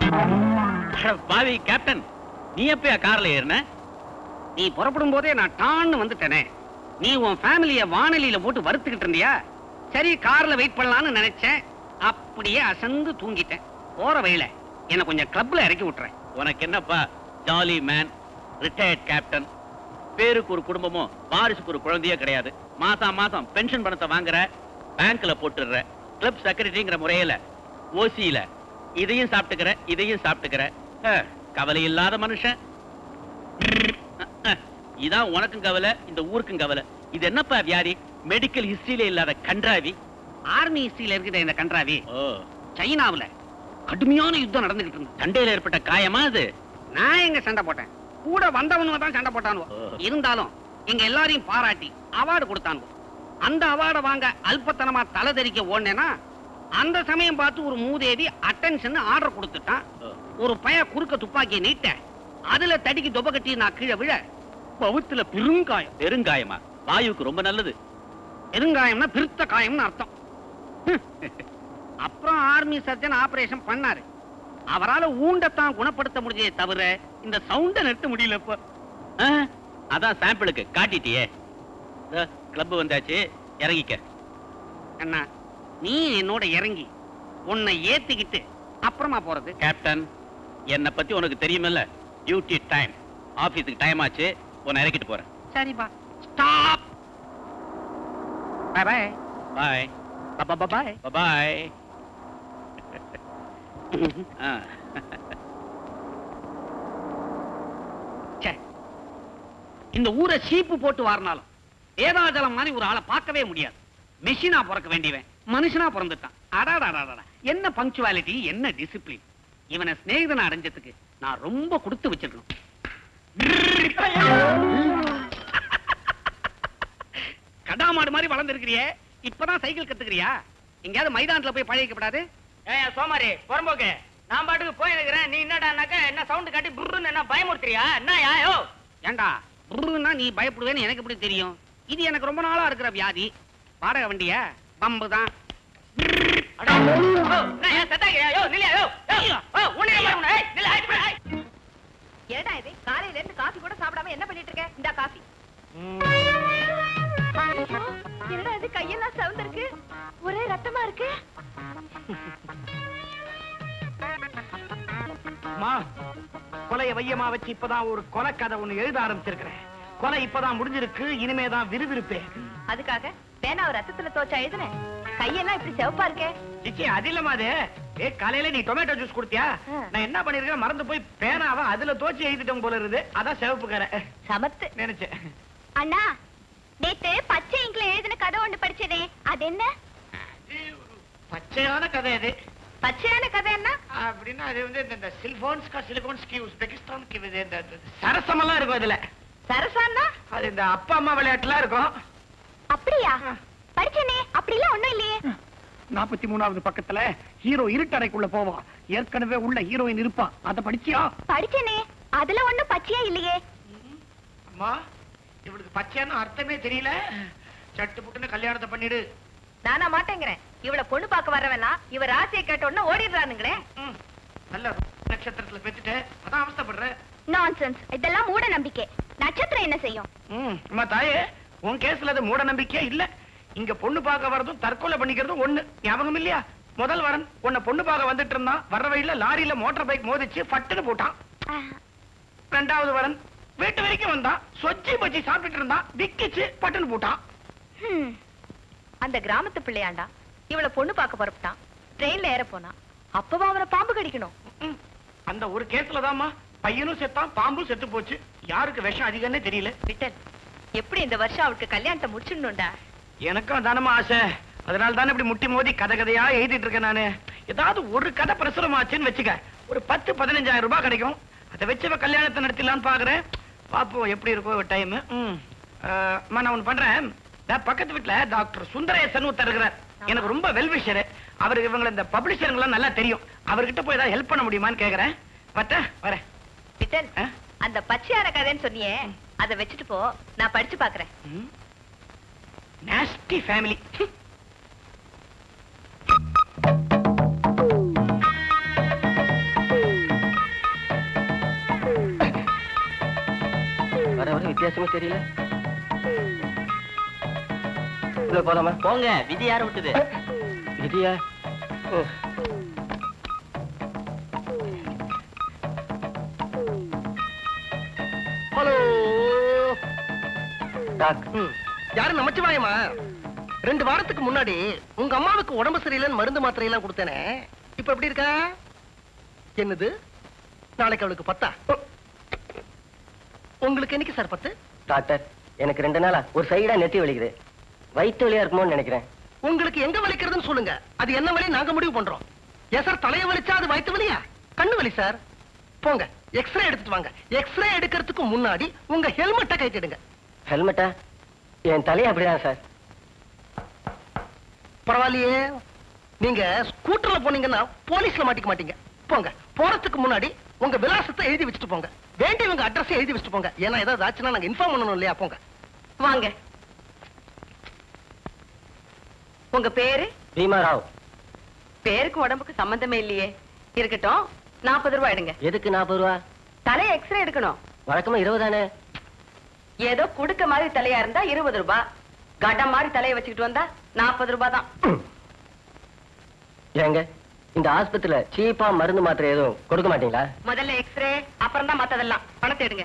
அட பாவி கேப்டன் நீ எப்பயா கார்ல ஏறின நீ புறப்படும் போதே நான் டான்னு வந்துட்டேனே நீ உன் ஃபேமிலிய வானலியில போட்டு வறுத்துக்கிட்டு இருந்தியா சரி கார்ல வெயிட் பண்ணலாம்னு நினைச்சேன் அப்படியே அசந்து தூங்கிட்டேன் போற வழியில என்ன கொஞ்சம் கிளப்ல இறக்கி விட்டுறேன் உனக்கு என்னப்பா ஜாலி மேன் ரிட்டையர்ட் கேப்டன் பேருக்கு ஒரு குடும்பமும் வாரிசுக்கு ஒரு குழந்தையே கிடையாது மாசம் மாசம் பென்ஷன் பணத்தை வாங்குற பேங்க்ல போட்டுடுற கிளப் செக்ரட்டரிங்கிற முறையில ஓசியில இதையும் சாப்பிட்டுக்கிற இதையும் சாப்பிட்டுக்கிற அஹ், கவலை இல்லாத மனுஷன் அஹ், அஹ், இதான் உனக்கும் கவலை இந்த ஊருக்கும் கவலை இது என்னப்பா வியாதி மெடிக்கல் ஹிஸ்டரியில இல்லாத கன்றாவி ஆர்மி ஹிஸ்டரியில இருக்கிற இந்த கன்றாவி ஓ சைனாவுல கடுமையான யுத்தம் நடந்துகிட்டு இருந்தது சண்டையில ஏற்பட்ட காயமா அது நான் எங்க சண்டை போட்டேன் கூட வந்தவனுங்க தான் சண்டை போட்டானுவோ ஓ. இருந்தாலும் எங்க எல்லாரையும் பாராட்டி அவார்டு கொடுத்தானுவோ அந்த அவார்டை வாங்க அல்பத்தனமா தலை தெறிக்க ஓடனேனா அந்த சமயம் பார்த்து ஒரு மூதேவி அட்டென்ஷன் ஆர்டர் கொடுத்துட்டான் ஓ. ஒரு பய குறுக்க துப்பாக்கியை நீட்ட அதுல தடிக்கு தொப்ப கட்டி நான் கீழே விழ பவுத்துல பெருங்காயம் பெருங்காயமா வாயுக்கு ரொம்ப நல்லது பெருங்காயம்னா பிரித்த காயம்னு அர்த்தம் ஹம். அப்புறம் ஆர்மி சர்ஜன் ஆபரேஷன் பண்ணாரு அவரால ஊண்டத்தான் குணப்படுத்த முடிஞ்சே தவிர இந்த சவுண்ட நிறுத்த முடியல இப்ப ஆ, அதான் சாம்பிளுக்கு காட்டிட்டியே கிளப் வந்தாச்சு இறங்கிக்க அண்ணா நீ என்னோட இறங்கி உன்னை ஏத்திக்கிட்டு அப்புறமா போறது கேப்டன் என்னை பத்தி உனக்கு தெரியுமில்ல டியூட்டி டைம் ஆபீஸுக்கு டைம் ஆச்சு உன்னை இறக்கிட்டு போறேன் சரிப்பா stop bye bye bye bye bye ச்சே. இந்த ஊரை சீப்பு போட்டு வாரினாலும் வேதாஜலம் மாதிரி ஒரு ஆளை பார்க்கவே முடியாது மெஷினா பிறக்க வேண்டியவன் மனுஷனா பிறந்துட்டான் அடாடாடாடா என்ன பங்க்சுவாலிட்டி என்ன டிசிப்ளின் இவனை சிநேகிதனை அடைஞ்சதுக்கு நான் ரொம்ப கொடுத்து வச்சிருக்கணும் கடாமாடு மாதிரி வளர்ந்துருக்கிறியே இப்பதான் சைக்கிள் கத்துக்கிறியா எங்கேயாவது மைதானத்துல போய் பழகிக்கப்படாது ஏய் சோமாரி புறம்போக்கு நான் பாட்டுக்கு போயிருக்கிறேன் நீ என்னடானாக்க என்ன சவுண்ட் காட்டி புருன்னு என்ன பயமுறுத்துறியா என்ன யாயோ ஏண்டா புருன்னா நீ பயப்படுவேன்னு எனக்கு எப்படி தெரியும் இது எனக்கு ரொம்ப நாளா இருக்கிற வியாதி வாடகை வண்டிய பம்பு தான் அடா ஓ, என்ன ஏன் செத்தாக்கிறியா யோ நில்லையா யோ யோ, ஓ உன்னை நம்பர் உன்னை ஏய், நில்லு, ஆயிட்டு போய், ஆய். ஏடா இது காலையில இருந்து காஃபி கூட சாப்பிடாம என்ன பண்ணிட்டு இருக்க இந்த காஃபி என்னடா இது கையெல்லாம் சவுந்திருக்கு ஒரே ரத்தமா இருக்கு அம்மா கொலைய வையமா வச்சு இப்பதான் ஒரு கொலை கதை ஒண்ணு எழுத ஆரம்பிச்சிருக்கிறேன் கொலை இப்பதான் முடிஞ்சிருக்கு இனிமே தான் விறுவிறுப்பே அதுக்காக பேனாவை ரத்தத்துல தோச்சா எழுதுனேன் கையெல்லாம் இப்படி சிவப்பா இருக்கே சிச்சி அது இல்லம்மா அது ஏ காலையில நீ டொமேட்டோ ஜூஸ் குடுத்தியா ஆ. நான் என்ன பண்ணிருக்கேன் மறந்து போய் பேனாவை அதுல தோச்சு எழுதிட்டோம் போல இருக்குது அதான் சிவப்பு கரை சமத்து நினைச்சேன் அண்ணா நேத்து பச்சை இங்க்ல எழுதின கதை ஒண்ணு படிச்சதே அது என்ன பச்சையான கதை அது பச்சையான கதை என்ன அப்படின்னா அது வந்து இந்த- இந்த சில்போன்ஸ்கா சிலிகோன்ஸ்கி உஸ்பெகிஸ்தானுக்கு இது இந்த இந்த சரசமெல்லாம் இருக்கும் அதுல சரசான்னா அது இந்த அப்பா அம்மா விளையாட்டுலாம் இருக்கும் அப்படியா படிச்சனே அப்படிலாம் ஒண்ணும் இல்லையே நாற்பத்தி மூணாவது பக்கத்துல ஹீரோ இருட்டறைக்குள்ள போவான் ஏற்கனவே உள்ள ஹீரோயின் இருப்பான் அத படிச்சியா படிச்சனே அதுல ஒண்ணும் பச்சையா இல்லையே அம்மா இவளுக்கு பச்சைன்னு அர்த்தமே தெரியல சட்டு புட்டுன்னு கல்யாணத்தை பண்ணிடு நானா மாட்டேங்கிறேன் இவள பொண்ணு பார்க்க வரவேனா இவ ராசியை கேட்ட உடனே ஓடிடுறானுங்களே ம், நல்ல நட்சத்திரத்துல பெத்துட்டு அதான் அவஸ்தைப்படுற நான்சென்ஸ் இதெல்லாம் மூட நம்பிக்கை நட்சத்திரம் என்ன செய்யும் ம், அம்மா தாயே உன் கேஸ்ல அது மூட நம்பிக்கையே இல்ல இங்க பொண்ணு பார்க்க வரதும் தற்கொலை பண்ணிக்கிறதும் ஒண்ணு ஞாபகம் இல்லையா முதல் வரன் உன்னை பொண்ணு பார்க்க வந்துட்டு இருந்தான் வர்ற வழியில லாரியில மோட்டார் பைக் மோதிச்சு பட்டுன்னு போட்டான் ஆஹ், ரெண்டாவது வரன் வீட்டு வரைக்கும் வந்தான் சொச்சி பச்சி சாப்பிட்டுட்டு இருந்தான் விக்கிச்சு பட்டுன்னு போட்டான் ஹம். அந்த கிராமத்து பிள்ளையாண்டா இவள பொண்ணு பார்க்க புறப்பட்டான் ட்ரெயின்ல ஏற போனான் அப்பவும் அவனை பாம்பு கடிக்கணும் ம், அந்த ஒரு கேஸ்ல தாம்மா பையனும் செத்தான் பாம்பும் செத்து போச்சு யாருக்கு விஷம் அதிகம்னே தெரியல விட்டன் எப்படி இந்த வருஷம் அவளுக்கு கல்யாணத்தை முடிச்சிடணும்டா எனக்கும் தானமா ஆசை அதனால தானே இப்படி முட்டி மோதி கதை கதையா எழுதிட்டு இருக்கேன் நானு ஏதாவது ஒரு கதை பிரசுரமாச்சுன்னு வச்சுக்க ஒரு பத்து பதினஞ்சாயிரம் ரூபாய் கிடைக்கும் அதை வச்சு இவ கல்யாணத்தை நடத்திடலான்னு பாக்குறேன் பாப்போம் எப்படி இருக்கோ டைம் நான் ஒண்ணு பண்றேன் இந்த பக்கத்து வீட்டுல டாக்டர் சுந்தரேசன் ஒருத்தர் இருக்கிறார் எனக்கு ரொம்ப வெல்விஷர் அவருக்கு இவங்களை இந்த பப்ளிஷருங்கெல்லாம் நல்லா தெரியும் அவர்கிட்ட போய் ஏதாவது ஹெல்ப் பண்ண முடியுமான்னு கேக்குறேன் பத்த வரேன் விட்டன் ஆ? அந்த பச்சையான கதைன்னு சொன்னியே அதை வச்சுட்டு போ நான் படிச்சு பாக்குறேன் நாஸ்டி ஃபேமிலி வித்தியாசமே தெரியல உள்ள போலாமா போங்க விதி யார விட்டுது விதியா ஓ. ஹலோ டாக் யாரு நமச்சிவாயமா ரெண்டு வாரத்துக்கு முன்னாடி உங்க அம்மாவுக்கு உடம்பு சரியில்லைன்னு மருந்து மாத்திரை எல்லாம் கொடுத்தேனே இப்ப எப்படி இருக்கா என்னது நாளைக்கு அவளுக்கு பத்தா உங்களுக்கு என்னைக்கு சார் பத்து டாக்டர் எனக்கு ரெண்டு நாளா ஒரு சைடா நெத்தி வலிக்குது வயிற்று வலியா இருக்குமோன்னு நினைக்கிறேன் உங்களுக்கு எங்க வலிக்கிறதுன்னு சொல்லுங்க அது என்ன வலி நாங்க முடிவு பண்றோம் ஏன் சார் தலைய வலிச்சா அது வயித்து வலியா கண்ணு வலி சார் போங்க எக்ஸ்ரே எடுத்துட்டு வாங்க எக்ஸ்ரே எடுக்கிறதுக்கு முன்னாடி உங்க ஹெல்மெட்டை கைட்டிடுங்க ஹெல்மெட்டா என் தலையை அப்படிதான் சார் பரவாயில்லையே நீங்க ஸ்கூட்டர்ல போனீங்கன்னா போலீஸ்ல மாட்டிக்க மாட்டீங்க போங்க போறதுக்கு முன்னாடி உங்க விலாசத்தை எழுதி வச்சுட்டு போங்க வேண்டியவங்க அட்ரஸ் எழுதி வச்சுட்டு போங்க ஏன்னா ஏதாவது ஆச்சுன்னா நாங்க இன்ஃபார்ம் பண்ணணும் இல்லையா போங்க வாங்க உங்க பேரு பீமா ராவ் பேருக்கு உடம்புக்கு சம்பந்தமே இல்லையே இருக்கட்டும் நாற்பது ரூபாய் எடுங்க எதுக்கு நாற்பது ரூபா தலை எக்ஸ்ரே எடுக்கணும் வழக்கமா இருபதானே ஏதோ குடுக்க மாதிரி தலையா இருந்தா இருபது ரூபாய் கடம் மாதிரி தலையை வச்சுக்கிட்டு வந்தா நாற்பது ரூபாய் தான் ஏங்க இந்த ஆஸ்பத்திரியில சீப்பா மருந்து மாத்திரை எதுவும் கொடுக்க மாட்டீங்களா முதல்ல எக்ஸ்ரே அப்புறம் தான் மத்ததெல்லாம் பணத்தை எடுங்க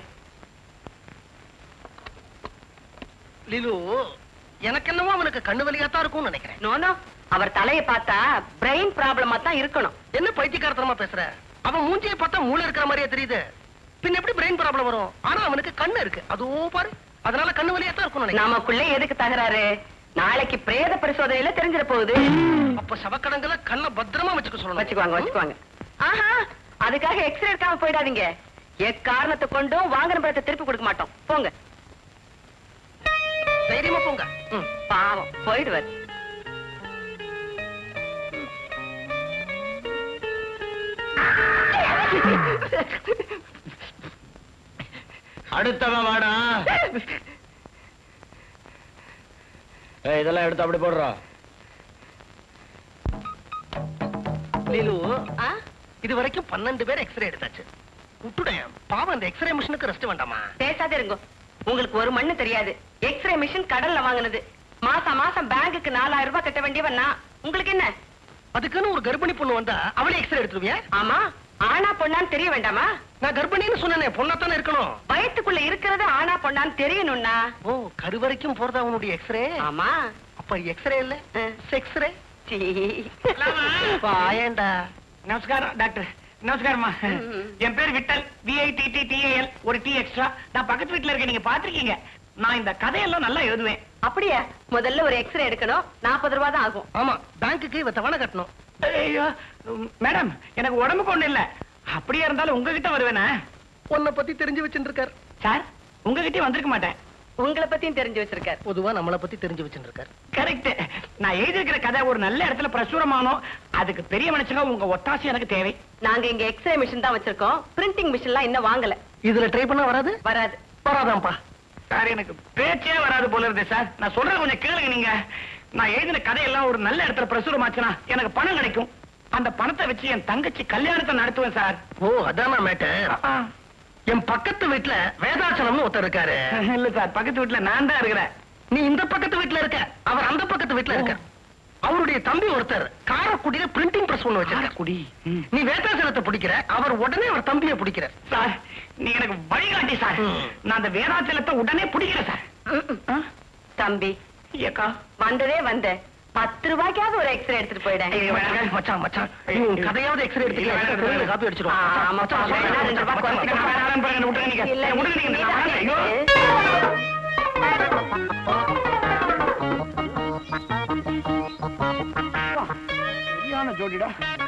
லிலு எனக்கு என்னவோ அவனுக்கு கண்ணு வலியா தான் இருக்கும்னு நினைக்கிறேன் நோனோ அவர் தலையை பார்த்தா பிரெயின் ப்ராப்ளமா தான் இருக்கணும் என்ன பைத்தியக்காரத்தனமா பேசுற அவன் மூஞ்சியை பார்த்தா மூளை இருக்கிற மாதிரியே தெரியுது பின்ன எப்படி பிரெயின் ப்ராப்ளம் வரும் ஆனா அவனுக்கு கண்ணு இருக்கு அதோ பாரு அதனால கண்ணு வலியா தான் இருக்கும்னு நினைக்கிறேன் நமக்குள்ள எதுக்கு தகராறு நாளைக்கு பிரேத பரிசோதனையில தெரிஞ்சிட போகுது அப்ப சவக்கடங்குல கண்ணை பத்திரமா வச்சுக்க சொல்லணும் வச்சுக்குவாங்க வச்சுக்குவாங்க ஆஹா அதுக்காக எக்ஸ்ரே எடுக்காம போயிடாதீங்க எக்காரணத்தை கொண்டும் வாங்கின பணத்தை திருப்பி கொடுக்க மாட்டோம் போங்க தைரியமா போங்க ம். பாவம் போயிடுவார் அடுத்தவன் வாடா ஏய், இதெல்லாம் எடுத்து அப்படி போடுறா லீலு ஆ? இது வரைக்கும் பன்னெண்டு பேர் எக்ஸ்ரே எடுத்தாச்சு விட்டுடேன் பாவம் அந்த எக்ஸ்ரே மிஷினுக்கு ரெஸ்ட் வேண்டாமா பேசாதே இருங்கோ உங்களுக்கு ஒரு மண்ணு தெரியாது எக்ஸ்ரே மிஷின் கடல்ல வாங்குனது மாசம் மாசம் பேங்குக்கு நாலாயிரம் ரூபாய் கட்ட வேண்டியவன் நான் உங்களுக்கு என்ன அதுக்குன்னு ஒரு கர்ப்பிணி பொண்ணு வந்தா அவளே எக்ஸ்ரே எடுத்துருவியா ஆமா ஆனா பொண்ணான்னு தெரிய வேண்டாமா நான் கர்ப்பிணின்னு சொன்னேனே பொண்ணாத்தானே இருக்கணும் வயித்துக்குள்ள இருக்கிறது ஆனா பொண்ணான்னு தெரியணும்னா ஓ கருவறைக்கும் போறதா உன்னுடைய எக்ஸ்ரே ஆமா அப்ப எக்ஸ்ரே இல்ல ஆ. செக்ஸ்ரே சீ. வாயேண்டா நமஸ்காரம் டாக்டர் நமஸ்காரம்மா ம். என் பேர் விட்டல் விஐடிடி டிஏஎல் ஒரு டி எக்ஸ்ட்ரா நான் பக்கத்து வீட்டுல இருக்கேன் நீங்க பாத்திருக்கீங்க நான் இந்த கதையெல்லாம் நல்லா எழுதுவேன் அப்படியா முதல்ல ஒரு எக்ஸ்ரே எடுக்கணும் நாற்பது ரூபாய் தான் ஆகும் ஆமா பேங்க்குக்கு இவ தவணை கட்டணும் ஐயோ மேடம் எனக்கு உடம்புக்கு ஒண்ணு இல்ல அப்படியே இருந்தாலும் உங்ககிட்ட வருவேனா உன்னை பத்தி தெரிஞ்சு வச்சுருக்கார் சார் உங்ககிட்டயே வந்திருக்க மாட்டேன் உங்களை பத்தியும் தெரிஞ்சு வச்சிருக்காரு பொதுவா நம்மளை பத்தி தெரிஞ்சு வச்சுருக்கார் கரெக்ட் நான் எழுதியிருக்கிற கதை ஒரு நல்ல இடத்துல பிரசுரமானோம் அதுக்கு பெரிய மனுஷங்க உங்க ஒத்தாசை எனக்கு தேவை நாங்க இங்க எக்ஸ்ரே மிஷின் தான் வச்சிருக்கோம் பிரிண்டிங் மிஷின்லாம் இன்னும் வாங்கல இதுல ட்ரை பண்ணா வராது வராது வராதாம்ப்பா சார் எனக்கு பேச்சே வராது போல இருக்கு சார் நான் சொல்றது கொஞ்சம் கேளுங்க நீங்க நான் எழுதின கதையெல்லாம் ஒரு நல்ல இடத்துல பிரசுரமாச்சுன்னா எனக்கு பணம் கிடைக்கும் அந்த பணத்தை வச்சு என் தங்கச்சி கல்யாணத்தை நடத்துவேன் சார் ஓ அதானா மேட்டர் என் பக்கத்து வீட்டுல வேதாச்சலம்னு ஒருத்தர் இருக்காரு இல்ல சார் பக்கத்து வீட்டுல நான் தான் இருக்கிறேன் நீ இந்த பக்கத்து வீட்டுல இருக்க அவர் அந்த பக்கத்து வீட்டுல இருக்க அவருடைய தம்பி ஒருத்தர் காரக்குடியில பிரிண்டிங் பிரஸ் ஒண்ணு வச்சிருக்க குடி நீ வேதாச்சலத்தை பிடிக்கிற அவர் உடனே அவர் தம்பியை பிடிக்கிற சார் நீங்க எனக்கு வழிகாட்டி சார் ம். நான் அந்த வேதாச்சலத்தை உடனே பிடிக்கிறேன் சார் ஆ? தம்பி ஏக்கா வந்ததே வந்த பத்து ரூபாய்க்காவது ஒரு எக்ஸ்ரே எடுத்துட்டு போயிடேன் ஐயோ, வேணாங்க. மச்சான் மச்சான் நீ உன் கதையாவது எக்ஸ்ரே இல்ல, வேணாம், எடுத்து வேணாம். காப்பி அடிச்சிடும் ஆ, ஆமாப்பா, வேணாம், ரெண்டு ரூபாய் குறைச்சிக்க வேணாம், வேணாம், பாருங்க, விட்டுருங்க நீங்க. இல்ல, விடுங்க நீங்க, நீ நான் தான் வரேன். ஐயோ. எடுத்து. சரியான ஜோடிடா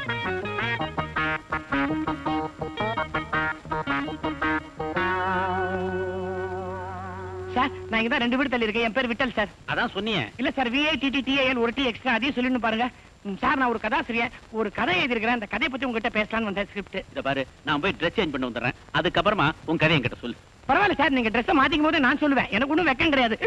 சார் நான் இங்க தான் ரெண்டு வீடு தள்ளி இருக்கேன் என் பேர் விட்டல் சார் அதான் சொன்னியே இல்ல சார் விஐடிடி டிஏஎல் ஒரு டி எக்ஸ்ட்ரா அதையும் சொல்லணும் பாருங்க ம், சார் நான் ஒரு கதாசிரியர் ஒரு கதை எழுதியிருக்கிறேன் அந்த கதையை பத்தி உங்ககிட்ட பேசலாம்னு வந்தேன் ஸ்கிரிப்ட் இத பாரு நான் போய் ட்ரெஸ் சேஞ்ச் பண்ணி வந்துடுறேன் அதுக்கப்புறமா உன் கதையை என்கிட்ட சொல்லு பரவாயில்ல சார் நீங்க ட்ரெஸ் மாத்திக்கும் போது நான் சொல்லுவேன் எனக்கு ஒண்ணும் வெக்கம் கிடையாது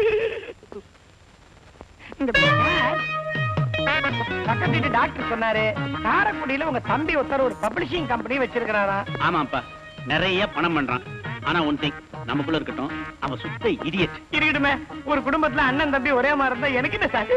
இந்த சார், பக்கத்து வீட்டு டாக்டர் சொன்னாரு காரைக்குடியில உங்க தம்பி ஒருத்தர் ஒரு பப்ளிஷிங் கம்பெனி வச்சிருக்கிறாரா ஆமாப்பா நிறைய பணம் பண்றான் ஆனா ஒன் திங் நமக்குள்ள இருக்கட்டும் அவன் சுத்த இடியட் இருக்கட்டுமே ஒரு குடும்பத்துல அண்ணன் தம்பி ஒரே மாதிரி இருந்தா எனக்கு என்ன சார்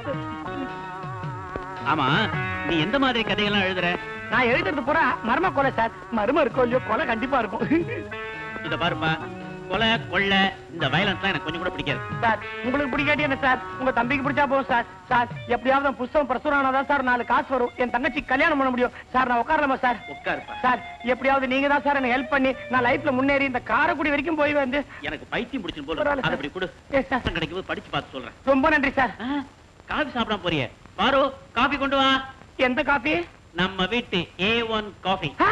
ஆமா நீ எந்த மாதிரி கதையெல்லாம் எழுதுற நான் எழுதுறது பூரா மர்ம கொலை சார் மர்மம் இருக்கோ இல்லையோ கொலை கண்டிப்பா இருக்கும் இத பாருப்பா கொலை கொள்ளை இந்த வயலன்ஸ்லாம் எனக்கு கொஞ்சம் கூட பிடிக்காது சார் உங்களுக்கு பிடிக்காட்டி என்ன சார் உங்க தம்பிக்கு பிடிச்சா போதும் சார் சார் எப்படியாவது அந்த புஸ்தகம் பிரசுரம் ஆனாதான் சார் நாலு காசு வரும் என் தங்கச்சி கல்யாணம் பண்ண முடியும் சார் நான் உட்காரலாமா சார் உட்காருப்பா சார் எப்படியாவது நீங்க தான் சார் எனக்கு ஹெல்ப் பண்ணி நான் லைஃப்ல முன்னேறி இந்த காரைக்குடி வரைக்கும் போய் வந்து எனக்கு பைத்தியம் பிடிச்சிரு போல பரவாயில்ல அதை சார். அப்படி கொடு Yes, sir. கிடைக்கும் போது படிச்சு பார்த்து சொல்றேன் ரொம்ப நன்றி சார் ஆ, காபி சாப்பிடாம போறியே பாரு காபி கொண்டு வா எந்த காப்பி நம்ம வீட்டு ஏ ஒன் காஃபி ஆ?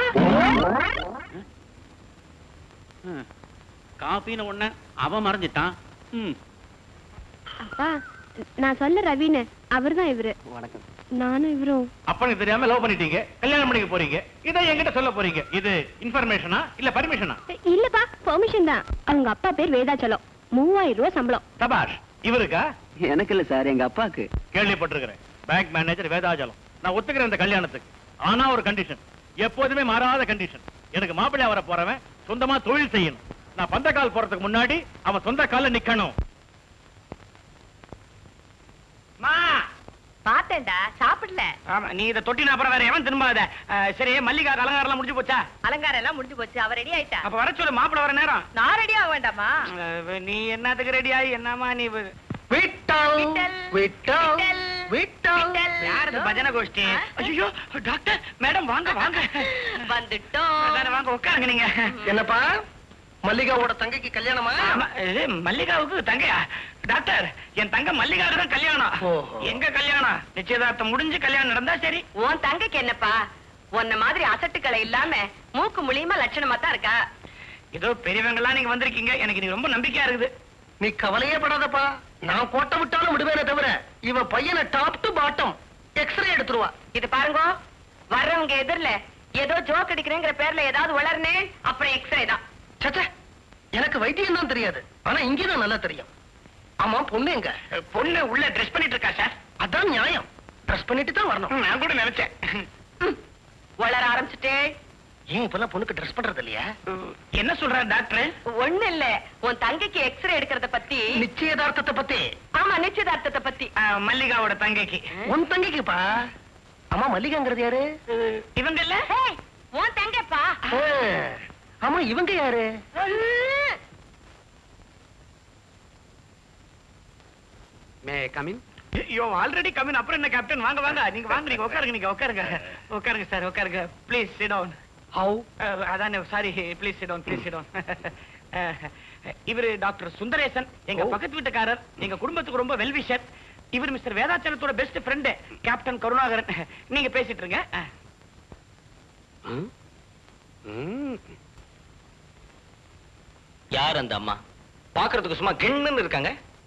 காஃபின்னு ஒண்ணு அவன் மறைஞ்சிட்டான் ம் அப்பா நான் சொல்ல ரவின்னு அவர்தான் இவரு வணக்கம் நானும் இவரும் அப்பனுக்கு தெரியாம லவ் பண்ணிட்டீங்க கல்யாணம் பண்ணிக்க போறீங்க இதை என்கிட்ட சொல்ல போறீங்க இது இன்ஃபர்மேஷனா இல்ல பர்மிஷனா இல்லப்பா பெர்மிஷன் தான் அவங்க அப்பா பேர் வேதாச்சலம் மூவாயிரம் ரூபாய் சம்பளம் சபாஷ் இவருக்கா எனக்கு இல்ல சார் எங்க அப்பாக்கு கேள்விப்பட்டிருக்கிறேன் பேங்க் மேனேஜர் வேதாஜலம் நான் ஒத்துக்கிறேன் இந்த கல்யாணத்துக்கு ஆனா ஒரு கண்டிஷன் எப்போதுமே மாறாத கண்டிஷன் எனக்கு மாப்பிள்ளையா வர போறவன் சொந்தமா தொழில் செய்யணும் நான் பந்த கால் போறதுக்கு முன்னாடி அவன் சொந்த கால்ல நிக்கணும் மா பார்த்தேன்டா சாப்பிடல ஆமா நீ இத தொட்டின அப்புறம் வேற எவன் திரும்பாத அஹ், சரி மல்லிகா அலங்காரம் எல்லாம் முடிஞ்சு போச்சா அலங்காரம் எல்லாம் முடிஞ்சு போச்சு அவ ரெடி ஆயிட்டா அப்ப வர சொல்லு மாப்பிள்ள வர நேரம் நான் ரெடி ஆக வேண்டாமா அஹ், நீ என்னத்துக்கு ரெடி ஆகி என்னமா நீ வி- விட்டல், விட்டல், விட்டல். யார் இது பஜனை கோஷ்டி ஆ? ஐயோ டாக்டர் மேடம் வாங்க வாங்க வந்துட்டோம் அதானே, வாங்க உட்காருங்க நீங்க என்னப்பா மல்லிகாவோட தங்கைக்கு கல்யாணமா ஆமா, இது மல்லிகாவுக்கு தங்கையா டாக்டர் என் தங்க மல்லிகாவுக்கு தான் கல்யாணம் ஓஹோ. எங்க கல்யாணம் நிச்சயதார்த்தம் முடிஞ்சு கல்யாணம் நடந்தா சரி உன் தங்கைக்கு என்னப்பா உன்ன மாதிரி அசட்டுக்களை இல்லாம மூக்கு முழியுமா லட்சணமா தான் இருக்கா ஏதோ பெரியவங்கலாம் நீங்க வந்திருக்கீங்க எனக்கு நீங்க ரொம்ப நம்பிக்கையா இருக்குது நீ கவலையே படாதப்பா நான் கோட்டை விட்டாலும் விடுவேனே தவிர இவ பையனை டாப் டு பாட்டம் எக்ஸ்ரே எடுத்துருவா இது பாருங்க வர்றவங்க எதிரில ஏதோ ஜோக் அடிக்கிறேங்கிற பேர்ல ஏதாவது வளர்னே அப்புறம் எக்ஸ்ரே தான் சச்சே எனக்கு வைத்தியம் தான் தெரியாது ஆனா இங்கதான் நல்லா தெரியும் ஆமா பொண்ணு எங்க பொண்ணு உள்ள ட்ரெஸ் பண்ணிட்டு இருக்கா சார் அதான் நியாயம் ட்ரெஸ் பண்ணிட்டு தான் வரணும் ம், நான் கூட நினைச்சேன் ம், வளர ஆரம்பிச்சுட்டே ஏன் இப்பெல்லாம் பொண்ணுக்கு ட்ரெஸ் பண்றது இல்லையா என்ன சொல்றாரு டாக்டர் ஒண்ணு இல்ல உன் தங்கைக்கு எக்ஸ்ரே எடுக்கிறத பத்தி நிச்சயதார்த்தத்தை பத்தி ஆமா நிச்சயதார்த்தத்தை பத்தி ஆ, மல்லிகாவோட தங்கைக்கு உன் தங்கைக்குப்பா ஆமா மல்லிகாங்கிறது யாரு இவங்க இல்ல ஏய், உன் தங்கைப்பா ஆ, ஆமா இவங்க யாரு மே கமின் ஐயோ ஆல்ரெடி கமின் அப்புறம் என்ன கேப்டன் வாங்க வாங்க நீங்க வாங்க நீங்க உட்காருங்க நீங்க உட்காருங்க உட்காருங்க சார் உட்காருங்க ப்ளீஸ் சிட் டவுன் ஹவு அதானே sorry please sit down please sit down இவரு டாக்டர் சுந்தரேசன் எங்க ஓ. பக்கத்து வீட்டுக்காரர் எங்க குடும்பத்துக்கு ரொம்ப வெல்விஷர் இவர் மிஸ்டர் வேதாச்சலத்தோட பெஸ்ட் ஃப்ரெண்ட் கேப்டன் கருணாகரன் நீங்க பேசிட்டு இருங்க யார் அந்த அம்மா பாக்குறதுக்கு சும்மா கிண்ணுன்னு இருக்காங்க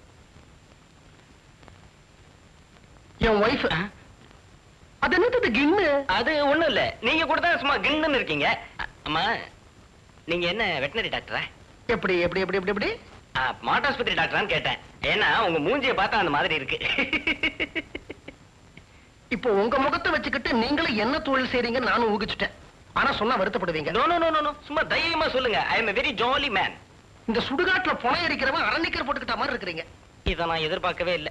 என் ஒய்ஃப் அது என்னது கிண்ணு அது ஒண்ணும் இல்ல நீங்க கூட தான் சும்மா கிண்ணுன்னு இருக்கீங்க அம்மா நீங்க என்ன வெட்டினரி டாக்டரா எப்படி எப்படி எப்படி எப்படி எப்படி மாட்டாஸ்பத்திரி டாக்டரான்னு கேட்டேன் ஏன்னா உங்க மூஞ்சிய பார்த்தா அந்த மாதிரி இருக்கு இப்போ உங்க முகத்தை வச்சுக்கிட்டு நீங்களும் என்ன தொழில் செய்றீங்கன்னு நானும் ஊகிச்சுட்டேன் ஆனா சொன்னா வருத்தப்படுவீங்க நோ நோ நோ நோ சும்மா தைரியமா சொல்லுங்க I am very jolly man இந்த சுடுகாட்டுல புனை அடிக்கிறவன் அரணிக்கர் போட்டுக்கிட்ட மாதிரி இருக்கிறீங்க இத நான் எதிர்பார்க்கவே இல்ல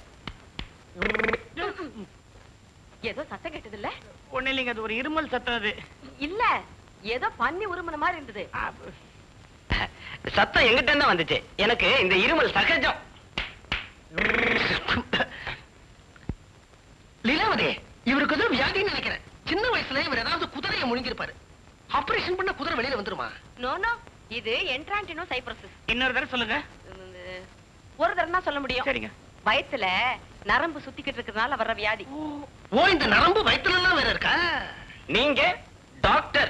ஏதோ சத்தம் கேட்டது இல்ல ஒண்ணு இல்லைங்க அது ஒரு இருமல் சத்தம் அது இல்ல ஏதோ பன்னி உருமுன மாதிரி இருந்தது ஆ, சத்தம் எங்கிட்ட தான் வந்துச்சு எனக்கு இந்த இருமல் சகஜம் லீலாவதி இவருக்கு ஏதோ வியாதின்னு நினைக்கிறேன் சின்ன வயசுல இவர் ஏதாவது குதிரையை முழுங்கிருப்பாரு ஆபரேஷன் பண்ண குதிரை வெளியில வந்துருமா நோ நோ இது என்ட்ரான்டினோ சைப்ரசிஸ் இன்னொரு தடவை சொல்லுங்க ஒரு தடவை தான் சொல்ல முடியும் சரிங்க வயத்துல நரம்பு சுத்திக்கிட்டு இருக்கிறதுனால வர்ற வியாதி ஓ இந்த நரம்பு வயித்துல எல்லாம் வேற இருக்கா நீங்க டாக்டர்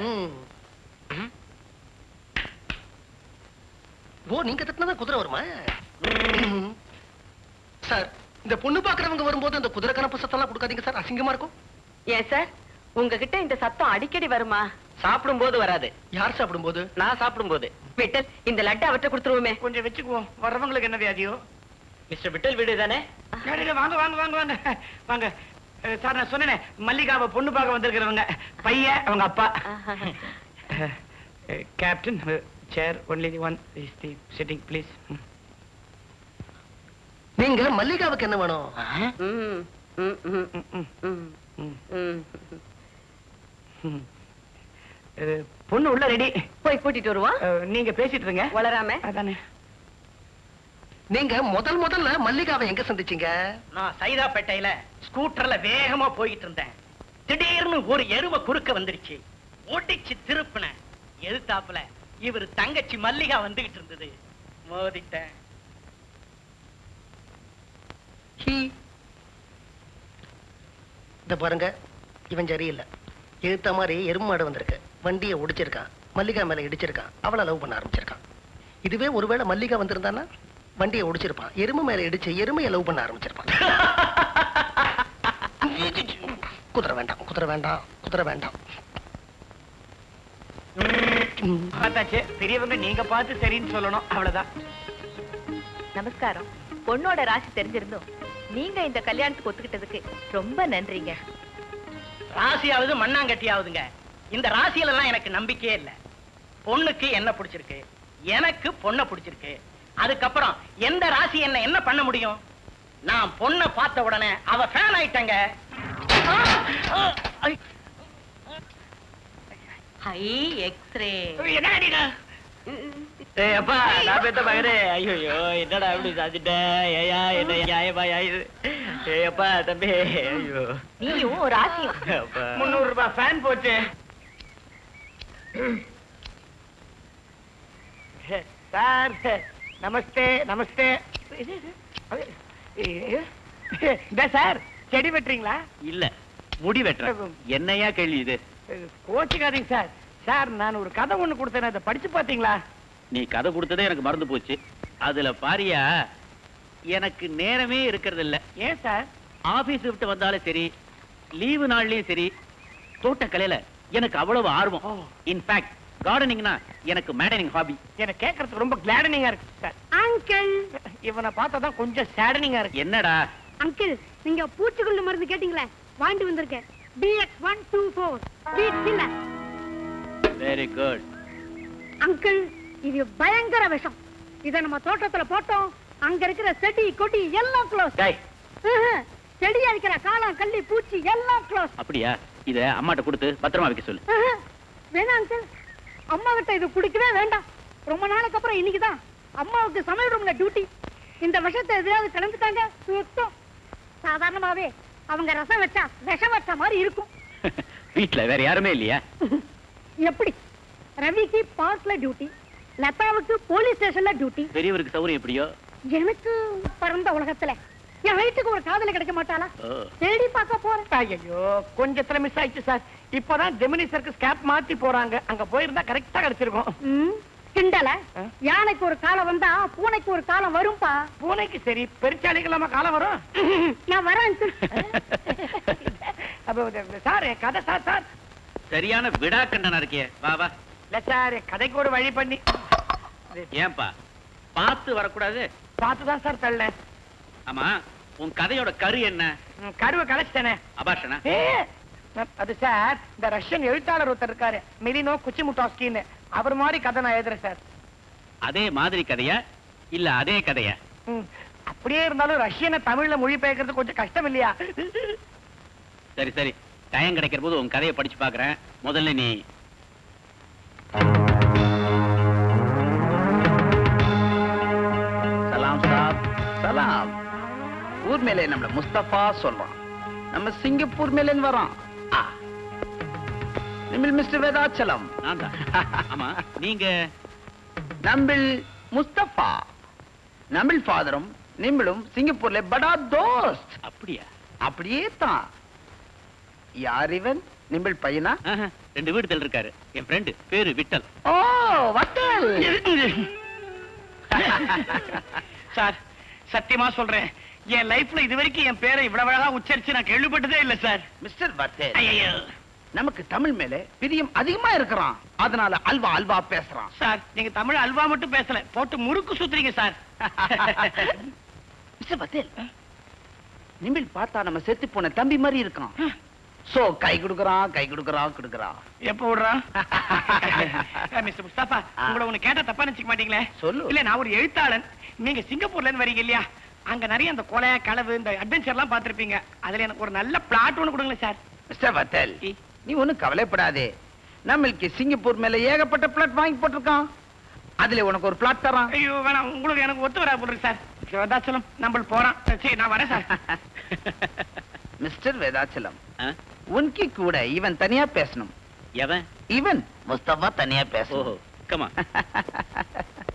ஓ நீங்க தட்டினதான் குதிரை வருமா ம். சார் இந்த பொண்ணு பாக்குறவங்க வரும்போது இந்த குதிரை கணப்பு சத்தம்லாம் கொடுக்காதீங்க சார் அசிங்கமா இருக்கும் ஏன் சார் உங்ககிட்ட இந்த சத்தம் அடிக்கடி வருமா சாப்பிடும் போது வராது யார் சாப்பிடும் போது நான் சாப்பிடும் போது விட்டல் இந்த லட்டு அவற்றை கொடுத்துருவோமே கொஞ்சம் வச்சுக்குவோம் வர்றவங்களுக்கு என்ன வியாதியோ மிஸ்டர் விட்டல் வீடு தானே டேய், டேய், வாங்க வாங்க வாங்க வாங்க வாங்க அஹ், சார் நான் சொன்னேனே மல்லிகாவை பொண்ணு பார்க்க வந்திருக்கிறவங்க பையன் அவங்க அப்பா ah, captain chair only one is the sitting please நீங்க மல்லிகாவுக்கு என்ன வேணும் ம், ம், ம், ம், ம். பொண்ணு உள்ள ரெடி போய் கூட்டிட்டு வருவான் நீங்க பேசிட்டு இருங்க வளராம அதானே நீங்க முதல் முதல்ல மல்லிகாவை எங்க சந்திச்சீங்க நான் சைதாப்பேட்டையில ஸ்கூட்டர்ல வேகமா போயிட்டு இருந்தேன் திடீர்னு ஒரு எருமை குறுக்க வந்துருச்சு ஓட்டிச்சு திருப்பினேன் எதிர்த்தாப்புல இவர் தங்கச்சி மல்லிகா வந்துகிட்டு இருந்தது மோதிட்டேன் ஹீ. இந்த பாருங்க இவன் சரியில்லை எழுத்த மாதிரி எருமை மாடு வந்திருக்கு வண்டியை ஒடிச்சிருக்கான் மல்லிகா மேல இடிச்சிருக்கான் அவளை லவ் பண்ண ஆரம்பிச்சிருக்கான் இதுவே ஒருவேளை மல்லிகா வந்திருந்தானா வண்டியை ஒடிச்சிருப்பான் எருமை மேல இடிச்சு எருமையை லவ் பண்ண ஆரம்பிச்சிருப்பான் குதிரை வேண்டாம் குதிரை வேண்டாம் குதிரை வேண்டாம் பார்த்தாச்சு பெரியவங்க நீங்க பார்த்து சரின்னு சொல்லணும் அவ்வளவுதான் நமஸ்காரம் பொண்ணோட ராசி தெரிஞ்சிருந்தோம் நீங்க இந்த கல்யாணத்துக்கு ஒத்துக்கிட்டதுக்கு ரொம்ப நன்றிங்க ராசியாவது மண்ணாங்கட்டியாவதுங்க இந்த ராசியில எல்லாம் எனக்கு நம்பிக்கையே இல்ல பொண்ணுக்கு என்ன பிடிச்சிருக்கு எனக்கு பொண்ணை பிடிச்சிருக்கு அதுக்கப்புறம் எந்த ராசி என்ன என்ன பண்ண முடியும் நான் பொண்ணை பார்த்த உடனே அவ ஃபேன் ஆயிட்டங்க ஹை எக்ஸ்ரே அப்பா நான் பெத்த மகனே ஐயோ என்னடா இப்படி சாச்சிட்ட ஏயா என்ன நியாயமா இது ஏப்பா தம்பி ஐயோ நீயும் ஒரு ராசியும் முந்நூறு ரூபாய் ஃபேன் போச்சு சார் நமஸ்தே நமஸ்தே இந்த சார் செடி வெட்டுறீங்களா இல்ல முடி வெட்டுறேன் என்னையா கேள்வி இது கோச்சுக்காதீங்க சார் சார் நான் ஒரு கதை ஒண்ணு கொடுத்தேன் அதை படிச்சு பாத்தீங்களா நீ கதை கொடுத்ததே எனக்கு மறந்து போச்சு அதுல பாரியா எனக்கு நேரமே இருக்கிறது இல்ல ஏன் சார் ஆபீஸ் விட்டு வந்தாலும் சரி லீவு நாள்லயும் சரி தோட்டக்கலையில எனக்கு அவ்வளவு ஆர்வம் இன்ஃபேக்ட் கார்டனிங்னா எனக்கு மேடனிங் ஹாபி எனக்கு கேட்கறதுக்கு ரொம்ப கிளாடனிங்கா இருக்கு சார் அங்கிள் இவனை பார்த்தா தான் கொஞ்சம் சேடனிங்கா இருக்கு என்னடா அங்கிள் நீங்க பூச்சிக்கொல்லு மருந்து கேட்டீங்களே வாங்கிட்டு வந்திருக்கேன் BX one two four very good uncle இது பயங்கர விஷம் இத நம்ம தோட்டத்துல போட்டோம் அங்க இருக்கிற செடி கொடி எல்லாம் க்ளோஸ் டேய் செடி அடிக்கிற காளான் கள்ளி பூச்சி எல்லாம் க்ளோஸ் அப்படியா இத அம்மாட்ட கொடுத்து பத்திரமா வைக்க சொல்லு வேணாம் அங்கிள் அம்மா கிட்ட இது குடிக்கவே வேண்டாம் ரொம்ப நாளைக்கு அப்புறம் இன்னைக்குதான் அம்மாவுக்கு சமையல் ரூம்ல டியூட்டி இந்த விஷத்தை எதையாவது கலந்துட்டாங்க சுத்தம் சாதாரணமாவே அவங்க ரசம் வச்சா விஷம் வச்ச மாதிரி இருக்கும் வீட்ல வேற யாருமே இல்லையா எப்படி ரவிக்கு பார்க்ல டியூட்டி லதாவுக்கு போலீஸ் ஸ்டேஷன்ல டியூட்டி பெரியவருக்கு சௌரியம் எப்படியோ எனக்கு பிறந்த உலகத்துல என் வயிற்றுக்கு ஒரு காதல கிடைக்க மாட்டாளா ஓ. தேடி பார்க்க போறேன் ஐயோ கொஞ்சத்துல மிஸ் ஆயிடுச்சு சார் இப்பதான் ஜெமினி சர்க்கஸ் கேப் மாத்தி போறாங்க அங்க போயிருந்தா கரெக்டா கிடைச்சிருக்கும் ம், கிண்டல ஆ? யானைக்கு ஒரு காலம் வந்தா பூனைக்கு ஒரு காலம் வரும்பா பூனைக்கு சரி பெருச்சாளிக்கு இல்லாம காலம் வரும் நான் வரேன் uncle. அப்ப இது- சார் என் கதை சார் சார் சரியான விடா கண்டனா இருக்கே வா வா இல்ல சார் என் கதைக்கு ஒரு வழி பண்ணி ஏன்பா பார்த்து வரக்கூடாது பார்த்துதான் சார் தள்ளேன் ஆமா உன் கதையோட கரு என்ன ம், கருவை கலைச்சிட்டேனே அபாஷனா ஏ, அது சார் இந்த ரஷ்யன் எழுத்தாளர் ஒருத்தர் இருக்காரு மெலினோ குச்சிமுட்டாஸ்கின்னு அவர் மாதிரி கதை நான் எழுதுறேன் சார் அதே மாதிரி கதையா இல்ல அதே கதையா ம், அப்படியே இருந்தாலும் ரஷ்யனை தமிழ்ல மொழி பெயர்க்கிறது கொஞ்சம் கஷ்டம் இல்லையா சரி சரி டைம் கிடைக்கிற போது உன் கதையை படிச்சு பாக்குறேன் முதல்ல நீ சலாம் சாப் சலாம் ஊர் மேலே நம்மள முஸ்தபா சொல்றான் நம்ம சிங்கப்பூர் மேலே வரோம் ஆ. நிமில் மிஸ்டர் வேதாச்சலம் நான் தான் ஆமா நீங்க நம்பிள் முஸ்தபா நம்பிள் ஃபாதரும் நிம்பிளும் சிங்கப்பூர்ல படா தோஸ்த் அப்படியா அப்படியே தான் யார் இவன் நிம்பிள் பையனா ஆஹா, ரெண்டு வீடு தள்ளி இருக்காரு என் ஃப்ரெண்டு பேரு விட்டல் ஓ வட்டல் சார் சத்தியமா சொல்றேன் என் லைஃப்ல இது வரைக்கும் என் பேரை இவ்வளவு அழகா உச்சரிச்சு நான் கேள்விப்பட்டதே இல்ல சார் மிஸ்டர் வட்டல் ஐயோ நமக்கு தமிழ் மேல பிரியம் அதிகமா இருக்கிறான் அதனால அல்வா அல்வா பேசுறான் சார் நீங்க தமிழ் அல்வா மட்டும் பேசல போட்டு முறுக்கு சுத்துறீங்க சார் மிஸ்டர் பட்டேல் நிம்பிள் பார்த்தா நம்ம செத்து போன தம்பி மாதிரி இருக்கான் சோ கை கொடுக்கறான் கை கொடுக்கறான் கொடுக்கறான் எப்ப விடுறான் மிஸ்டர் முஸ்தாபா உங்களை ஒண்ணு கேட்டா தப்பா நினைச்சுக்க மாட்டீங்களே சொல்லு. இல்ல நான் ஒரு எழுத்தாளன் நீங்க சிங்கப்பூர்ல இருந்து வரீங்க இல்லையா அங்க நிறைய அந்த கொலை களவு இந்த அட்வென்ச்சர் எல்லாம் பாத்திருப்பீங்க அதுல எனக்கு ஒரு நல்ல பிளாட் ஒண்ணு கொடுங்களேன் சார் மிஸ்டர் பத்தல் நீ ஒண்ணும் கவலைப்படாதே நம்மளுக்கு சிங்கப்பூர் மேல ஏகப்பட்ட பிளாட் வாங்கி போட்டிருக்கான் அதுல உனக்கு ஒரு பிளாட் தரான் ஐயோ வேணாம் உங்களுக்கு எனக்கு ஒத்து வரா போடுறேன் சார் வேதாச்சலம் நம்ம போறான் சரி நான் வரேன் சார் மிஸ்டர் வேதாச்சலம் ஆ? உன்கி கூட இவன் தனியா பேசணும் எவன் இவன் முஸ்தபா தனியா ஓஹோ பேசணும் கமா